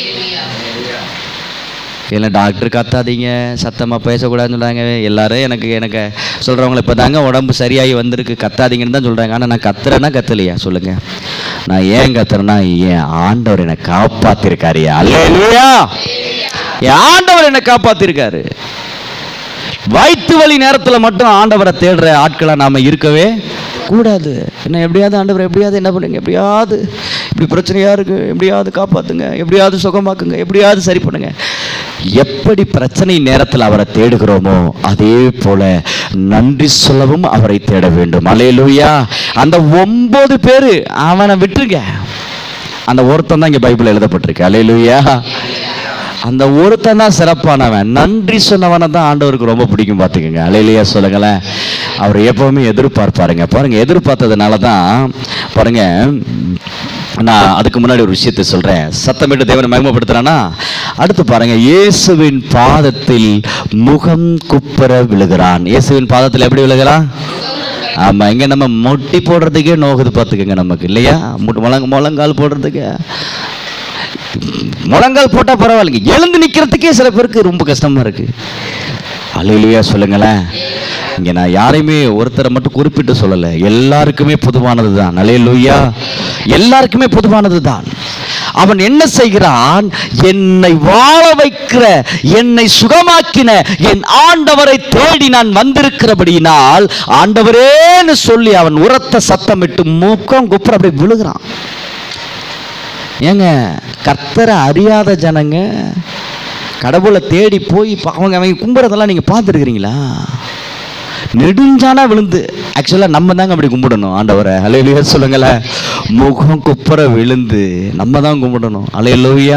இல்லை டாக்டர் கத்தாதீங்க சத்தமாக பேசக்கூடாதுன்னு சொல்கிறாங்க எல்லாரும் எனக்கு எனக்கு சொல்கிறவங்கள இப்போ தாங்க உடம்பு சரியாகி வந்திருக்கு கத்தாதீங்கன்னு தான் சொல்கிறாங்க ஆனால் நான் கத்துறேன்னா கத்தலையா சொல்லுங்கள் நான் ஏன் கத்துறேன்னா என் ஆண்டவர் என்னை காப்பாற்றிருக்காருயா அல்லேலூயா என் ஆண்டவர் என்னை காப்பாற்றிருக்காரு வயிற்று வலி நேரத்தில் மட்டும் ஆண்டவரை தேடுற ஆட்களாக நாம் இருக்கவே கூடாது என்ன எப்படியாவது ஆண்டவர் எப்படியாவது என்ன பண்ணுங்க எப்படியாவது இப்படி பிரச்சனையாக இருக்கு எப்படியாவது காப்பாத்துங்க எப்படியாவது சுகமாக்குங்க எப்படியாவது சரி பண்ணுங்க எப்படி பிரச்சனை நேரத்தில் அவரை தேடுகிறோமோ அதே போல நன்றி சொல்லவும் அவரை தேட வேண்டும் அலையலூயா அந்த ஒன்பது பேர் அவனை விட்டுருங்க அந்த ஒருத்தன் தான் இங்கே பைபிள் எழுதப்பட்டிருக்கு அலையலூயா அந்த ஒருத்தன் தான் சிறப்பானவன் நன்றி சொன்னவனை தான் ஆண்டவருக்கு ரொம்ப பிடிக்கும் பார்த்துக்கோங்க அலையிலேயே சொல்லுங்களேன் அவர் எப்பவுமே எதிர்பார்ப்பாருங்க பாருங்க எதிர்பார்த்ததுனால தான் பாருங்க நான் அதுக்கு முன்னாடி ஒரு விஷயத்தை சொல்றேன் சத்தமிட்டு தேவனை மகிமைப்படுத்துறானா அடுத்து பாருங்க இயேசுவின் பாதத்தில் முகம் குப்புற விழுகிறான் இயேசுவின் பாதத்தில் எப்படி விழுகிறான் ஆமா இங்க நம்ம மொட்டி போடுறதுக்கே நோகுது பார்த்துக்கோங்க நமக்கு இல்லையா முட்டு- முழங்க முழங்கால் போடுறதுக்கு முழங்கால் போட்டா பரவாயில்லைங்க எழுந்து நிக்கிறதுக்கே சில பேருக்கு ரொம்ப கஷ்டமா இருக்கு அலையிலையா சொல்லுங்களேன் இங்க நான் யாரையுமே ஒருத்தரை மட்டும் குறிப்பிட்டு சொல்லல எல்லாருக்குமே பொதுவானது தான் அலையிலுயா எல்லாருக்குமே பொதுவானது தான் அவன் என்ன செய்கிறான் என்னை வாழ வைக்கிற என்னை சுகமாக்கின என் ஆண்டவரை தேடி நான் வந்திருக்கிறபடியினால் ஆண்டவரேன்னு சொல்லி அவன் உரத்த சத்தமிட்டு மூக்கம் குப்புற அப்படியே விழுகிறான் ஏங்க கர்த்தரை அறியாத ஜனங்க கடவுளை தேடி போய் பா- அவங்க அவங்க கும்பிட்றதெல்லாம் நீங்கள் பார்த்துருக்கிறீங்களா நெடுஞ்சானா விழுந்து ஆக்சுவலாக நம்ம தாங்க அப்படி கும்பிடணும் ஆண்டவரை அலையிலுயா சொல்லுங்களேன் முகம் குப்புற விழுந்து நம்ம தான் கும்பிடணும் அலையிலுயா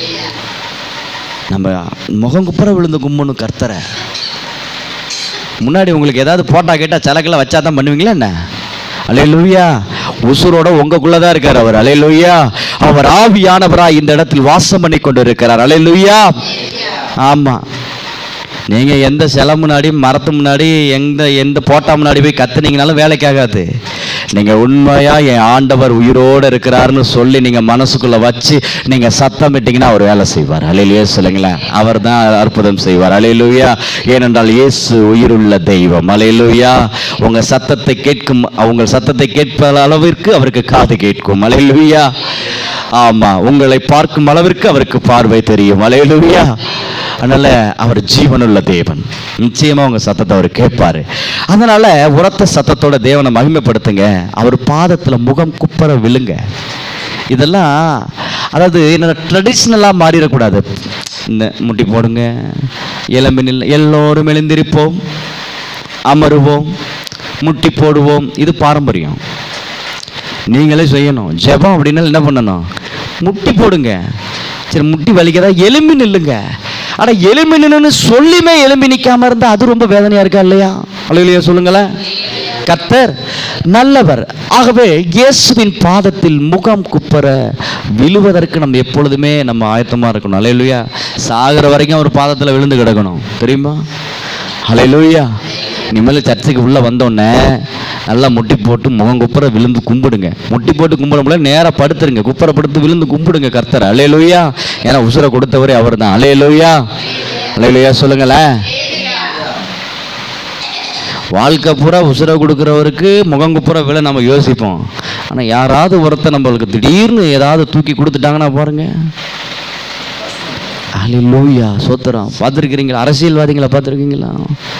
நம்ம முகம் குப்புற விழுந்து கும்பிடணும் கர்த்தரை முன்னாடி உங்களுக்கு ஏதாவது போட்டா கேட்டால் சிலக்கெல்லாம் வச்சா தான் பண்ணுவீங்களா என்ன அலையலூயா உசுரோட உங்களுக்குள்ள தான் இருக்கார் அவர் அலையலூயா அவர் ஆவியானவராய் இந்த இடத்தில் வாசம் பண்ணி கொண்டு இருக்கிறார் அலையலூயா ஆமா நீங்க எந்த சிலை முன்னாடி மரத்து முன்னாடி எந்த எந்த போட்டா முன்னாடி போய் கத்துனீங்கனாலும் வேலைக்கு ஆகாது நீங்க உண்மையா என் ஆண்டவர் உயிரோடு இருக்கிறாருன்னு சொல்லி நீங்க மனசுக்குள்ள வச்சு நீங்க சத்தமிட்டீங்கன்னா அவர் வேலை செய்வார் அலையிலேயே சொல்லுங்களேன் அவர் தான் அற்புதம் செய்வார் அலையிலுயா ஏனென்றால் இயேசு உயிருள்ள தெய்வம் அலையிலுயா உங்க சத்தத்தை கேட்கும் அவங்க சத்தத்தை கேட்ப அளவிற்கு அவருக்கு காது கேட்கும் அலையிலுயா ஆமா உங்களை பார்க்கும் அளவிற்கு அவருக்கு பார்வை தெரியும் அலையிலுயா அதனால அவர் ஜீவனுள்ள தேவன் நிச்சயமா உங்க சத்தத்தை அவர் கேட்பாரு அதனால உரத்த சத்தத்தோட தேவனை மகிமைப்படுத்துங்க அவர் பாதத்துல முகம் குப்பர விழுங்க இதெல்லாம் அதாவது என்ன ட்ரெடிஷ்னலாக மாறிடக்கூடாது இந்த முட்டி போடுங்க இளம்பினில் எல்லோரும் எழுந்திருப்போம் அமருவோம் முட்டி போடுவோம் இது பாரம்பரியம் நீங்களே செய்யணும் ஜெபம் அப்படின்னா என்ன பண்ணணும் முட்டி போடுங்க சரி முட்டி வலிக்கதா எலும்பி நில்லுங்க ஆனா எலும்பி நில்லுன்னு சொல்லியுமே எலும்பி நிக்காம இருந்தா அது ரொம்ப வேதனையா இருக்கா இல்லையா அலையிலையா சொல்லுங்களேன் கர்த்தர் நல்லவர் ஆகவே இயேசுவின் பாதத்தில் முகம் குப்பர விழுவதற்கு நம்ம எப்பொழுதுமே நம்ம ஆயத்தமா இருக்கணும் அலையிலுயா சாகிற வரைக்கும் அவர் பாதத்துல விழுந்து கிடக்கணும் தெரியுமா அலையிலுயா இனிமேல் சர்ச்சுக்கு உள்ள வந்தோடனே நல்லா முட்டி போட்டு முகம் குப்புற விழுந்து கும்பிடுங்க முட்டி போட்டு கும்பிட முடியல நேராக படுத்துருங்க குப்புற படுத்து விழுந்து கும்பிடுங்க கர்த்தர் அலையலூயா ஏன்னா உசுரை கொடுத்தவரே அவர் தான் அலையலூயா அலையலூயா சொல்லுங்களேன் வாழ்க்கை பூரா உசுரை கொடுக்குறவருக்கு முகம் குப்புற விழ நம்ம யோசிப்போம் ஆனால் யாராவது ஒருத்தர் நம்மளுக்கு திடீர்னு ஏதாவது தூக்கி கொடுத்துட்டாங்கன்னா பாருங்க அலிலூயா சோத்திரம் பார்த்துருக்கிறீங்களா அரசியல்வாதிகளை பார்த்துருக்கீங்களா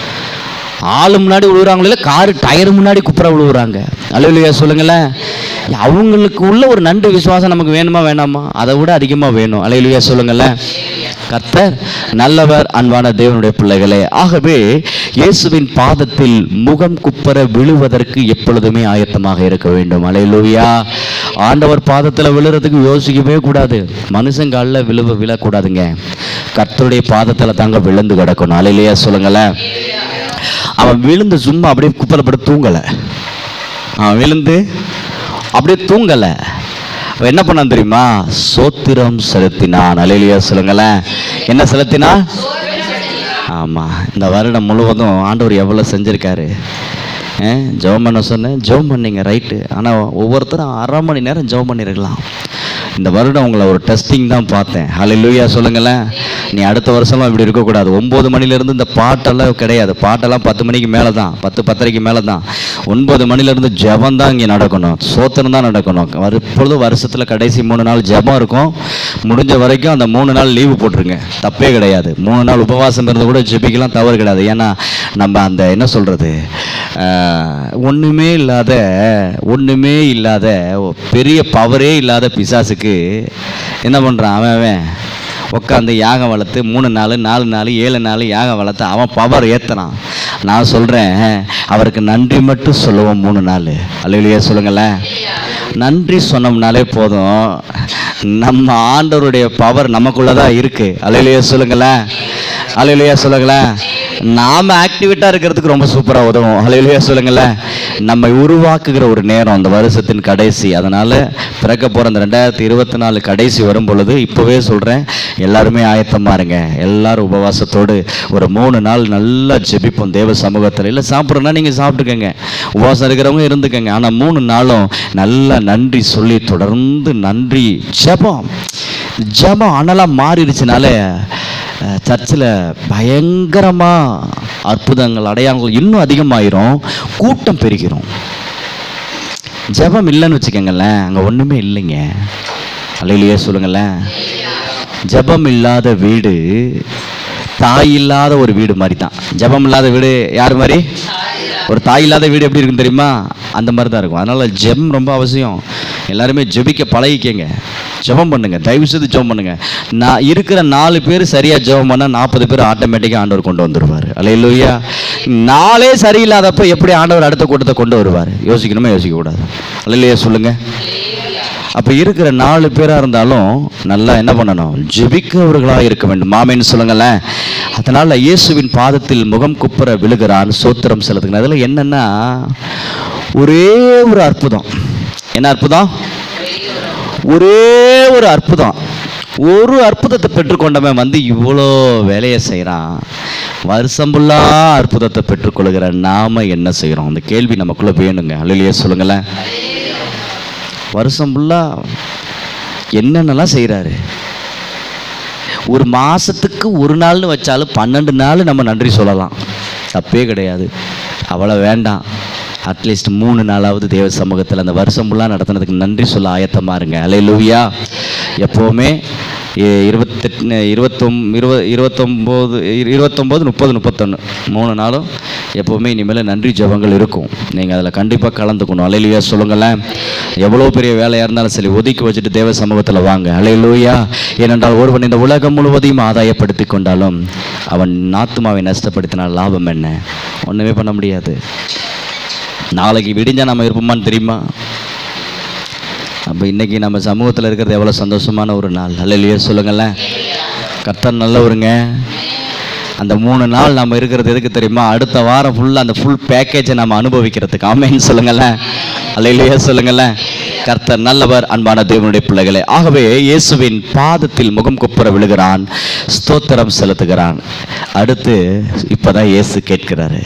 ஆளு முன்னாடி விழுகுறாங்களே காரு டயர் முன்னாடி குப்புற விழுகுறாங்க அலுவலியா சொல்லுங்களேன் அவங்களுக்கு உள்ள ஒரு நன்றி விசுவாசம் நமக்கு வேணுமா வேணாமா அதை விட அதிகமாக வேணும் அலையிலுயா சொல்லுங்களேன் கர்த்தர் நல்லவர் அன்பான தேவனுடைய பிள்ளைகளே ஆகவே இயேசுவின் பாதத்தில் முகம் குப்பர விழுவதற்கு எப்பொழுதுமே ஆயத்தமாக இருக்க வேண்டும் அலையிலுயா ஆண்டவர் பாதத்தில் விழுறதுக்கு யோசிக்கவே கூடாது மனுஷன் காலில் விழுவ விழக்கூடாதுங்க கர்த்தருடைய பாதத்தில் தாங்க விழுந்து கிடக்கணும் அலையிலையா சொல்லுங்களேன் அவன் விழுந்து சும்மா அப்படியே குப்பரை படுத்து தூங்கலை அவன் விழுந்து அப்படியே தூங்கலை அவன் என்ன பண்ணான் தெரியுமா சோத்திரம் செலுத்தினான் அலையிலியா சொல்லுங்களேன் என்ன செலுத்தினான் ஆமாம் இந்த வருடம் முழுவதும் ஆண்டவர் எவ்வளோ செஞ்சுருக்காரு ஜெபம் பண்ண சொன்னேன் ஜெபம் பண்ணீங்க ரைட்டு ஆனால் ஒவ்வொருத்தரும் அரை மணி நேரம் ஜெபம் பண்ணியிருக்கலாம் இந்த வருடம் உங்களை ஒரு டெஸ்டிங் தான் பார்த்தேன் ஹalleluya சொல்லுங்களேன் நீ அடுத்த வருஷம்லாம் இப்படி இருக்கக்கூடாது ஒம்பது மணிலேருந்து இந்த பாட்டெல்லாம் கிடையாது பாட்டெல்லாம் பத்து மணிக்கு மேலே தான் பத்து பத்தரைக்கு மேலே தான் ஒன்பது மணிலேருந்து ஜெபம் தான் இங்கே நடக்கணும் சோத்திரம் தான் நடக்கணும் வரு- இப்பொழுது வருஷத்தில் கடைசி மூணு நாள் ஜெபம் இருக்கும் முடிஞ்ச வரைக்கும் அந்த மூணு நாள் லீவு போட்டுருங்க தப்பே கிடையாது மூணு நாள் உபவாசம் இருந்து கூட ஜெபிக்கலாம் தவறு கிடையாது ஏன்னா நம்ம அந்த என்ன சொல்கிறது ஒன்றுமே இல்லாத ஒன்றுமே இல்லாத பெரிய பவரே இல்லாத பிசாசுக்கு என்ன பண்ணுறான் அவன் அவன் உட்காந்து யாகம் வளர்த்து மூணு நாள் நாலு நாள் ஏழு நாள் யாகம் வளர்த்து அவன் பவர் ஏற்றுறான் நான் சொல்கிறேன் அவருக்கு நன்றி மட்டும் சொல்லுவோம் மூணு நாள் அல்லையா சொல்லுங்களேன் நன்றி சொன்னோம்னாலே போதும் நம்ம ஆண்டவருடைய பவர் நமக்குள்ள தான் இருக்குது அல்லையா சொல்லுங்களேன் அல்லையா சொல்லுங்களேன் நாம் ஆக்டிவேட்டாக இருக்கிறதுக்கு ரொம்ப சூப்பராக உதவும் அல்லையா சொல்லுங்களேன் நம்மை உருவாக்குகிற ஒரு நேரம் அந்த வருஷத்தின் கடைசி அதனால் பிறக்க போகிற அந்த ரெண்டாயிரத்தி இருபத்தி நாலு கடைசி வரும் பொழுது இப்போவே சொல்கிறேன் எல்லாருமே ஆயத்தமாக இருங்க எல்லாரும் உபவாசத்தோடு ஒரு மூணு நாள் நல்லா ஜெபிப்போம் தேவ சமூகத்தில் இல்லை சாப்பிட்றோன்னா நீங்கள் சாப்பிட்டுக்கங்க உபவாசம் இருக்கிறவங்க இருந்துக்கங்க ஆனால் மூணு நாளும் நல்லா நன்றி சொல்லி தொடர்ந்து நன்றி ஜெபம் ஜெபம் அனலாக மாறிடுச்சுனாலே அஹ், சர்ச்சில் பயங்கரமாக அற்புதங்கள் அடையாளங்கள் இன்னும் அதிகமாயிரும் கூட்டம் பெருகிரும் ஜெபம் இல்லைன்னு வச்சுக்கோங்களேன் அங்கே ஒன்றுமே இல்லைங்க அல்லையிலேயே சொல்லுங்களேன் ஜெபம் இல்லாத வீடு தாய் இல்லாத ஒரு வீடு மாதிரி தான் ஜெபம் இல்லாத வீடு யார் மாதிரி ஒரு தாய் இல்லாத வீடு எப்படி இருக்கும் தெரியுமா அந்த மாதிரி தான் இருக்கும் அதனால் ஜெபம் ரொம்ப அவசியம் எல்லாருமே ஜெபிக்க பழகிக்கங்க ஜெபம் பண்ணுங்க தயவு செய்து ஜெபம் பண்ணுங்க நான் இருக்கிற நாலு பேர் சரியா ஜெபம் பண்ணால் நாற்பது பேர் ஆட்டோமேட்டிக்காக ஆண்டவர் கொண்டு வந்துருவார் அல்லையா நாளே சரியில்லாதப்ப எப்படி ஆண்டவர் அடுத்த கூட்டத்தை கொண்டு வருவார் யோசிக்கணுமா யோசிக்க கூடாது அல்லையா சொல்லுங்க அப்போ இருக்கிற நாலு பேராக இருந்தாலும் நல்லா என்ன பண்ணணும் ஜெபிக்கிறவர்களாக இருக்க வேண்டும் மாமேன்னு சொல்லுங்களேன் அதனால் இயேசுவின் பாதத்தில் முகம் குப்புற விழுகிறான் சோத்திரம் செலுத்துங்க அதில் என்னென்னா ஒரே ஒரு அற்புதம் என்ன அற்புதம் ஒரே ஒரு அற்புதம் ஒரு அற்புதத்தை பெற்றுக்கொண்டவன் வந்து இவ்வளோ வேலையை செய்கிறான் வருஷம் ஃபுல்லாக அற்புதத்தை பெற்றுக்கொள்கிற நாம என்ன செய்கிறோம் அந்த கேள்வி நமக்குள்ளே வேணுங்க அல்லையே சொல்லுங்களேன் வருஷம் ஃபுல்லாக என்னென்னலாம் செய்கிறாரு ஒரு மாதத்துக்கு ஒரு நாள்னு வச்சாலும் பன்னெண்டு நாள் நம்ம நன்றி சொல்லலாம் தப்பே கிடையாது அவ்வளோ வேண்டாம் அட்லீஸ்ட் மூணு நாளாவது தேவ சமூகத்தில் அந்த வருஷம் ஃபுல்லாக நடத்துனதுக்கு நன்றி சொல்ல ஆயத்தமாக இருங்க அலை லூவியா எப்போவுமே இ- இருபத்தெட்டு இருபத்தொம் இருப இருபத்தொம்போது இரு- இருபத்தொம்போது முப்பது முப்பத்தொன்று மூணு நாளும் எப்போவுமே இனிமேல் நன்றி ஜெபங்கள் இருக்கும் நீங்கள் அதில் கண்டிப்பாக கலந்துக்கணும் அலையிலுயா சொல்லுங்களேன் எவ்வளோ பெரிய வேலையாக இருந்தாலும் சரி ஒதுக்கி வச்சுட்டு தேவ சமூகத்தில் வாங்க அலையிலூயா ஏனென்றால் ஒருவன் இந்த உலகம் முழுவதையும் ஆதாயப்படுத்தி கொண்டாலும் அவன் ஆத்துமாவை நஷ்டப்படுத்தினால் லாபம் என்ன ஒன்றுமே பண்ண முடியாது நாளைக்கு விடிஞ்சா நம்ம இருப்போமான்னு தெரியுமா அப்போ இன்னைக்கு நம்ம சமூகத்தில் இருக்கிறது எவ்வளோ சந்தோஷமான ஒரு நாள் அல்லையே சொல்லுங்களேன் கர்த்தர் நல்லவருங்க அந்த மூணு நாள் நம்ம இருக்கிறது எதுக்கு தெரியுமா அடுத்த வாரம் ஃபுல்லாக அந்த ஃபுல் பேக்கேஜை நம்ம அனுபவிக்கிறதுக்கு ஆமேன்னு சொல்லுங்களேன் அல்லையிலேயே சொல்லுங்களேன் கர்த்தர் நல்லவர் அன்பான தேவனுடைய பிள்ளைகளே ஆகவே இயேசுவின் பாதத்தில் முகம் குப்புற விழுகிறான் ஸ்தோத்திரம் செலுத்துகிறான் அடுத்து இப்போதான் இயேசு கேட்கிறாரு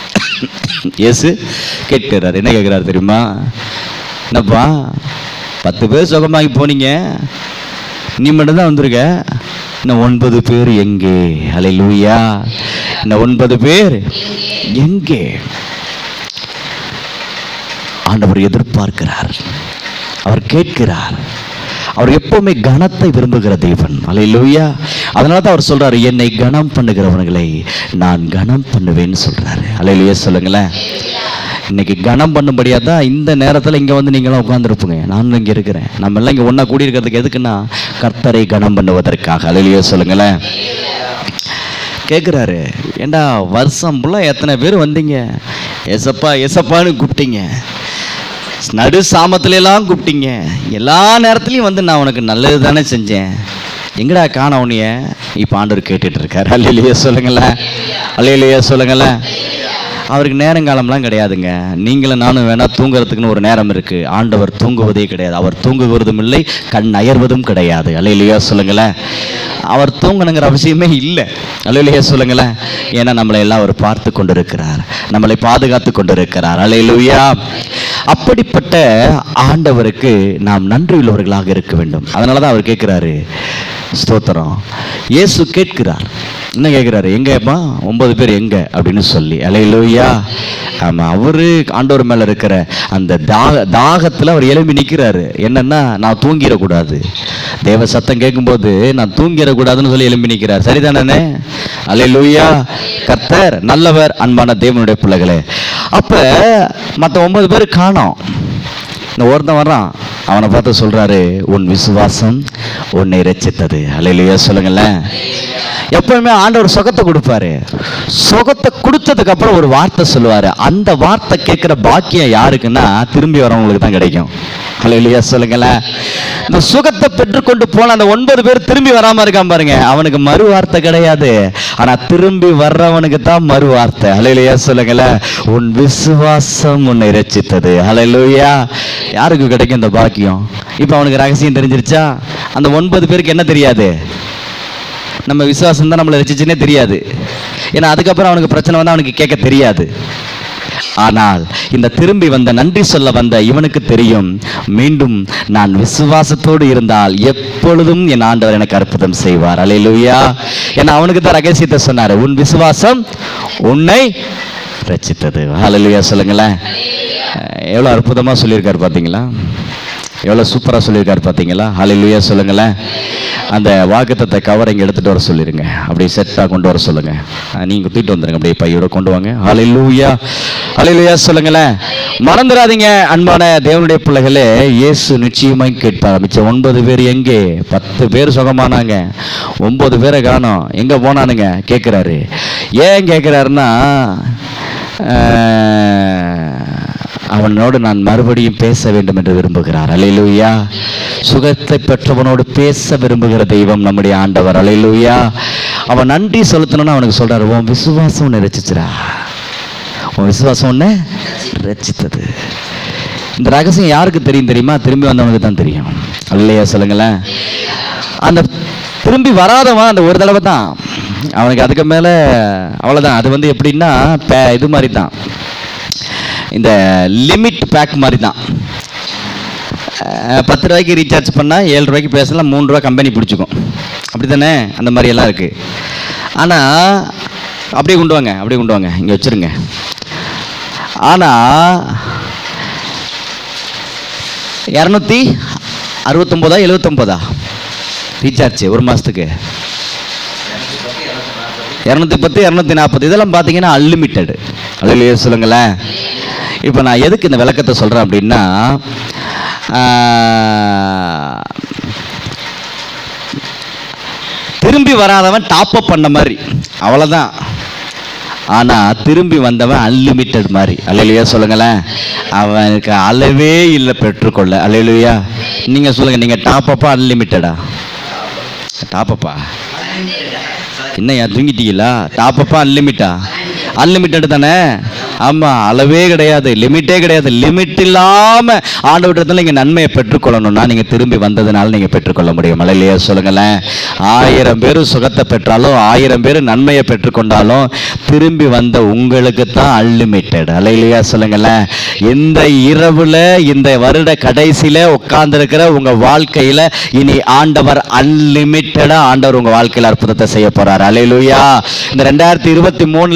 இயேசு கேட்கிறார் என்ன கேட்கிறார் தெரியுமா என்னப்பா பத்து பேர் சுகமாகி போனீங்க நீ மட்டும்தான் வந்திருக்க இன்னும் ஒன்பது பேர் எங்கே அலை லூயா இன்னும் ஒன்பது பேர் எங்கே ஆண்டவர் எதிர்பார்க்கிறார் அவர் கேட்கிறார் அவர் எப்பவுமே கனத்தை விரும்புகிற தேவன் அல்லேலூயா அதனால தான் அவர் சொல்றாரு என்னை கனம் பண்ணுகிறவர்களை நான் கனம் பண்ணுவேன்னு சொல்றாரு அல்லேலூயா சொல்லுங்களேன் இன்னைக்கு கனம் பண்ணும்படியாக தான் இந்த நேரத்தில் இங்கே வந்து நீங்களாம் உட்காந்துருப்பீங்க நானும் இங்கே இருக்கிறேன் நம்ம எல்லாம் இங்கே ஒன்றா கூடி இருக்கிறதுக்கு எதுக்குன்னா கர்த்தரை கனம் பண்ணுவதற்காக அல்லேலூயா சொல்லுங்களேன் கேட்குறாரு ஏண்டா வருஷம் ஃபுல்லாக எத்தனை பேர் வந்தீங்க எசப்பா எசப்பான்னு கூப்பிட்டீங்க நடு சாமத்துல எல்லாம் கூப்பிட்டீங்க எல்லா நேரத்துலையும் வந்து நான் உனக்கு நல்லது தானே செஞ்சேன் எங்கடா காண உன்னைய இப்போ ஆண்டவர் கேட்டுட்டு இருக்காரு அல்லையிலேயே சொல்லுங்களேன் அல்லையிலேயே சொல்லுங்களேன் அவருக்கு நேரங்காலம்லாம் கிடையாதுங்க நீங்களும் நானும் வேணா தூங்குறதுக்குன்னு ஒரு நேரம் இருக்கு ஆண்டவர் தூங்குவதே கிடையாது அவர் தூங்குவதும் இல்லை கண் அயர்வதும் கிடையாது அல்லையிலேயே சொல்லுங்களேன் அவர் தூங்கணுங்கிற அவசியமே இல்லை அல்லையிலேயே சொல்லுங்களேன் ஏன்னா நம்மளை எல்லாம் அவர் பார்த்து கொண்டிருக்கிறார் நம்மளை பாதுகாத்து கொண்டிருக்கிறார் அல்லையிலுயா அப்படிப்பட்ட ஆண்டவருக்கு நாம் நன்றி உள்ளவர்களாக இருக்க வேண்டும் அதனால தான் அவர் கேட்கிறாரு ஸ்தோத்திரம் இயேசு கேட்கிறார் என்ன கேட்குறாரு எங்கப்பா ஒன்பது பேர் எங்க அப்படின்னு சொல்லி அலையிலோயா ஆமாம் அவரு ஆண்டவர் மேலே இருக்கிற அந்த தாக தாகத்தில் அவர் எழும்பி நிற்கிறாரு என்னன்னா நான் தூங்கிடக்கூடாது தேவ சத்தம் கேட்கும்போது நான் தூங்கிடக்கூடாதுன்னு சொல்லி எழும்பி நிற்கிறார் சரிதானே அலையிலூயா கர்த்தர் நல்லவர் அன்பான தேவனுடைய பிள்ளைகளே அப்போ மற்ற ஒன்பது பேர் காணோம் இந்த ஒருத்தன் வர்றான் அவனை பார்த்து சொல்றாரு உன் விசுவாசம் உன்னை ரச்சித்தது அலையிலேயே சொல்லுங்களேன் எப்பவுமே ஆண்டவர் சுகத்தை கொடுப்பாரு சுகத்தை கொடுத்ததுக்கு அப்புறம் ஒரு வார்த்தை சொல்லுவாரு அந்த வார்த்தை கேட்கிற பாக்கியம் யாருக்குன்னா திரும்பி வரவங்களுக்கு தான் கிடைக்கும் அலையிலேயே சொல்லுங்களேன் இந்த சுகத்தை பெற்றுக்கொண்டு போன அந்த ஒன்பது பேர் திரும்பி வராம இருக்கான் பாருங்க அவனுக்கு மறு வார்த்தை கிடையாது ஆனா திரும்பி வர்றவனுக்கு தான் மறு வார்த்தை அலையிலேயே சொல்லுங்களேன் உன் விசுவாசம் உன்னை ரச்சித்தது அலையிலூயா யாருக்கு கிடைக்கும் இந்த பாக்கியம் இப்போ அவனுக்கு ரகசியம் தெரிஞ்சிருச்சா அந்த ஒன்பது பேருக்கு என்ன தெரியாது நம்ம விசுவாசம் தான் நம்மளை ரசிச்சுன்னே தெரியாது ஏன்னா அதுக்கப்புறம் அவனுக்கு பிரச்சனை வந்தால் அவனுக்கு கேட்க தெரியாது ஆனால் இந்த திரும்பி வந்த நன்றி சொல்ல வந்த இவனுக்கு தெரியும் மீண்டும் நான் விசுவாசத்தோடு இருந்தால் எப்பொழுதும் என் ஆண்டவர் எனக்கு அற்புதம் செய்வார் அலையிலுயா ஏன்னா அவனுக்கு தான் ரகசியத்தை சொன்னார் உன் விசுவாசம் உன்னை ரச்சித்தது ஹalleluya சொல்லுங்களேன் எவ்வளோ அற்புதமாக சொல்லியிருக்காரு பார்த்தீங்களா எவ்வளோ சூப்பராக சொல்லியிருக்காரு பார்த்தீங்களா ஹalleluya சொல்லுங்களேன் அந்த வாக்குத்தத்தை கவர் இங்கே எடுத்துகிட்டு வர சொல்லிடுங்க அப்படியே செட்டாக கொண்டு வர சொல்லுங்கள் நீங்கள் தூக்கிட்டு வந்துடுங்க அப்படியே பையோட கொண்டு வாங்க ஹalleluya ஹalleluya சொல்லுங்களேன் மறந்துடாதீங்க அன்பான தேவனுடைய பிள்ளைகளே இயேசு நிச்சயமாய் கேட்பார் மிச்சம் ஒன்பது பேர் எங்கே பத்து பேர் சுகமானாங்க ஒன்பது பேரை காணோம் எங்கே போனானுங்க கேட்குறாரு ஏன் கேட்குறாருன்னா அவனோடு நான் மறுபடியும் பேச வேண்டும் என்று விரும்புகிறார் அலையிலூயா சுகத்தை பெற்றவனோடு பேச விரும்புகிற தெய்வம் நம்முடைய ஆண்டவர் அலையிலூயா அவன் நன்றி செலுத்தணும்னு அவனுக்கு சொல்றாரு உன் விசுவாசம் உன்னை ரசிச்சிரா உன் விசுவாசம் உன்னை ரச்சித்தது இந்த ரகசியம் யாருக்கு தெரியும் தெரியுமா திரும்பி வந்தவனுக்கு தான் தெரியும் இல்லையா சொல்லுங்களேன் அந்த திரும்பி வராதவன் அந்த ஒரு தடவை தான் அவனுக்கு அதுக்கு மேலே அவ்வளோதான் அது வந்து எப்படின்னா பே- இது மாதிரி தான் இந்த லிமிட் பேக் மாதிரி தான் அஹ், பத்து ரூபாய்க்கு ரீசார்ஜ் பண்ணால் ஏழு ரூபாய்க்கு பேசலாம் மூணு ரூபா கம்பெனி பிடிச்சிக்கும் அப்படி தானே அந்த மாதிரி எல்லாம் இருக்குது ஆனால் அப்படியே கொண்டு வாங்க அப்படியே கொண்டு வாங்க இங்கே வச்சுருங்க ஆனால் இரநூத்தி அறுபத்தொம்போதா எழுபத்தொம்போதா ரீசார்ஜ் ஒரு மாதத்துக்கு இரநூத்தி பத்து இரநூத்தி நாற்பது இதெல்லாம் பார்த்தீங்கன்னா அன்லிமிட்டெடு அதுலேயே சொல்லுங்களேன் இப்போ நான் எதுக்கு இந்த விளக்கத்தை சொல்கிறேன் அப்படின்னா ஆஹ், திரும்பி வராதவன் டாப் அப் பண்ண மாதிரி அவ்வளோதான் ஆனால் திரும்பி வந்தவன் அன்லிமிட்டெட் மாதிரி அல்லையா சொல்லுங்களேன் அவனுக்கு அளவே இல்லை பெற்றுக்கொள்ள அல்லையா நீங்கள் சொல்லுங்கள் நீங்கள் டாப் அப்பா அன்லிமிட்டடா டாப் அப்பா என்னய்யா தூங்கிட்டீங்களா டாப் அப்பா அன்லிமிட்டா அன்லிமிட்டட் தானே ஆமாம் அளவே கிடையாது லிமிட்டே கிடையாது லிமிட் இல்லாமல் ஆண்டவற்றத்தில் நீங்கள் நன்மையை பெற்றுக்கொள்ளணும்னா நீங்கள் திரும்பி வந்ததுனால நீங்கள் பெற்றுக்கொள்ள முடியும் இல்லையா சொல்லுங்களேன் ஆயிரம் பேர் சுகத்தை பெற்றாலும் ஆயிரம் பேர் நன்மையை பெற்றுக்கொண்டாலும் திரும்பி வந்த உங்களுக்கு தான் அன்லிமிட்டெட் அலையிலையா சொல்லுங்களேன் இந்த இரவுல இந்த வருட கடைசியில உட்கார்ந்திருக்கிற உங்க வாழ்க்கையில இனி ஆண்டவர் அன்லிமிட்டடா ஆண்டவர் உங்க வாழ்க்கையில அற்புதத்தை செய்ய போறார் அலையிலுயா இந்த ரெண்டாயிரத்தி இருபத்தி மூணுல பல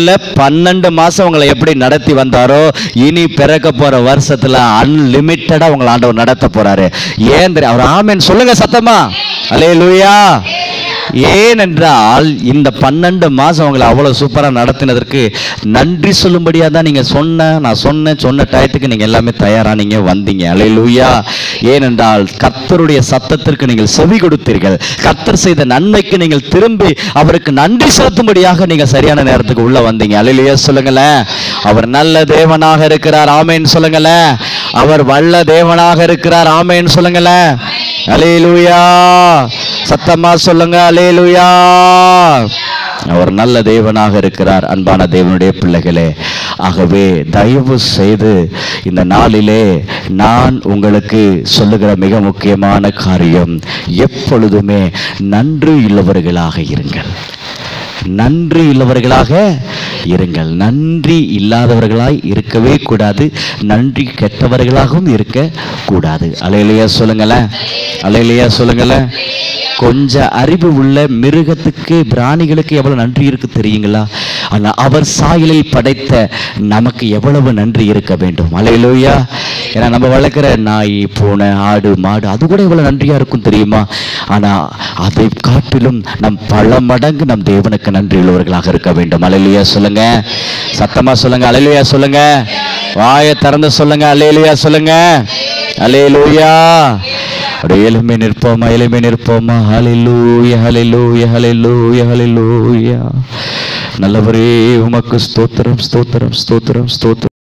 பன்னெண்டு மாசம் உங்களை எப்படி நடத்தி வந்தாரோ இனி பிறக்க போற வருஷத்துல அன்லிமிட்டடா உங்களை ஆண்டவர் நடத்த போறாரு ஏன் தெரியும் அவர் ஆமென் சொல்லுங்க சத்தமா அலே லூயா ஏனென்றால் இந்த பன்னெண்டு மாசம் உங்களை அவ்வளவு சூப்பரா நடத்தினதற்கு நன்றி சொல்லும்படியா தான் நீங்க சொன்ன நான் சொன்னேன் சொன்ன டயத்துக்கு நீங்க எல்லாமே தயாரானீங்க வந்தீங்க அலையிலூயா ஏனென்றால் கர்த்தருடைய சத்தத்திற்கு நீங்கள் செவி கொடுத்தீர்கள் கர்த்தர் செய்த நன்மைக்கு நீங்கள் திரும்பி அவருக்கு நன்றி செலுத்தும்படியாக நீங்க சரியான நேரத்துக்கு உள்ள வந்தீங்க அலையிலூயா சொல்லுங்களேன் அவர் நல்ல தேவனாக இருக்கிறார் ஆமேன்னு சொல்லுங்களேன் அவர் வல்ல தேவனாக இருக்கிறார் ஆமேன்னு சொல்லுங்களேன் அலையிலூயா சத்தமா சொல்லுங்க அலேலுயா அவர் நல்ல தேவனாக இருக்கிறார் அன்பான தேவனுடைய பிள்ளைகளே ஆகவே தயவு செய்து இந்த நாளிலே நான் உங்களுக்கு சொல்லுகிற மிக முக்கியமான காரியம் எப்பொழுதுமே நன்றி உள்ளவர்களாக இருங்கள் நன்றி உள்ளவர்களாக இருங்கள் நன்றி இல்லாதவர்களாய் இருக்கவே கூடாது நன்றி கெட்டவர்களாகவும் இருக்க கூடாது அலையிலையா சொல்லுங்களேன் அலையிலையா சொல்லுங்களேன் கொஞ்சம் அறிவு உள்ள மிருகத்துக்கு பிராணிகளுக்கு எவ்வளவு நன்றி இருக்கு தெரியுங்களா ஆனா அவர் சாயலில் படைத்த நமக்கு எவ்வளவு நன்றி இருக்க வேண்டும் அலையிலோயா ஏன்னா நம்ம வளர்க்குற நாய் பூனை ஆடு மாடு அது கூட எவ்வளவு நன்றியா இருக்கும் தெரியுமா ஆனா அதை காட்டிலும் நம் பல மடங்கு நம் தேவனுக்கு நன்றி உள்ளவர்களாக இருக்க வேண்டும் அலையிலையா சொல்லுங்க சத்தமா சொல்லுங்க அலையிலையா சொல்லுங்க வாயை திறந்து சொல்லுங்க அலையிலையா சொல்லுங்க அலையிலூயா அப்படியே எலும்பி நிற்போமா எலும்பி நிற்போமா ஹலிலூயா ஹலிலூயா ஹலிலூயா ஹலிலூயா நல்லவரே உமக்கு ஸ்தோத்திரம் ஸ்தோத்திரம் ஸ்தோத்திரம் ஸ்தோத்திரம்